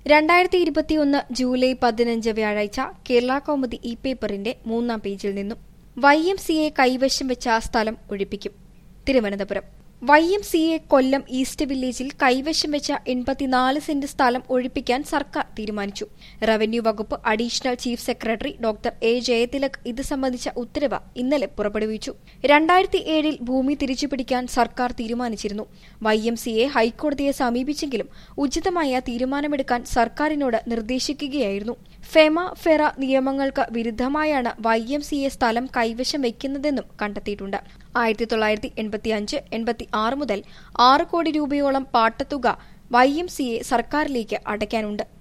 രണ്ടായിരത്തി ഇരുപത്തിയൊന്ന് ജൂലൈ പതിനഞ്ച് വ്യാഴാഴ്ച കേരള കൗമുദി ഇ പേപ്പറിന്റെ മൂന്നാം പേജിൽ നിന്നും വൈ എം സി എ കൈവശം വെച്ച സ്ഥലം ഒഴിപ്പിക്കും Thiruvananthapuram Y M C A Kollam east വില്ലേജിൽ കൈവശം വെച്ച എൺപത്തിനാല് സെന്റ് സ്ഥലം ഒഴിപ്പിക്കാൻ സർക്കാർ തീരുമാനിച്ചു റവന്യൂ വകുപ്പ് additional chief secretary doctor A Jayathilak ഇത് സംബന്ധിച്ച ഉത്തരവ് ഇന്നലെ പുറപ്പെടുവിച്ചു രണ്ടായിരത്തി ഏഴിൽ ഭൂമി തിരിച്ചുപിടിക്കാൻ സർക്കാർ തീരുമാനിച്ചിരുന്നു വൈ എം സി എ ഹൈക്കോടതിയെ സമീപിച്ചെങ്കിലും ഉചിതമായ തീരുമാനമെടുക്കാൻ സർക്കാരിനോട് നിർദ്ദേശിക്കുകയായിരുന്നു ഫെമ ഫെറ നിയമങ്ങൾക്ക് വിരുദ്ധമായാണ് വൈ എം സി എ സ്ഥലം കൈവശം വയ്ക്കുന്നതെന്നും കണ്ടെത്തിയിട്ടുണ്ട് ആയിരത്തി തൊള്ളായിരത്തി എൺപത്തി അഞ്ച് എൺപത്തി ആറ് മുതൽ ആറ് കോടി രൂപയോളം പാട്ടത്തുക വൈ എം സി എ സർക്കാരിലേക്ക് അടയ്ക്കാനുണ്ട്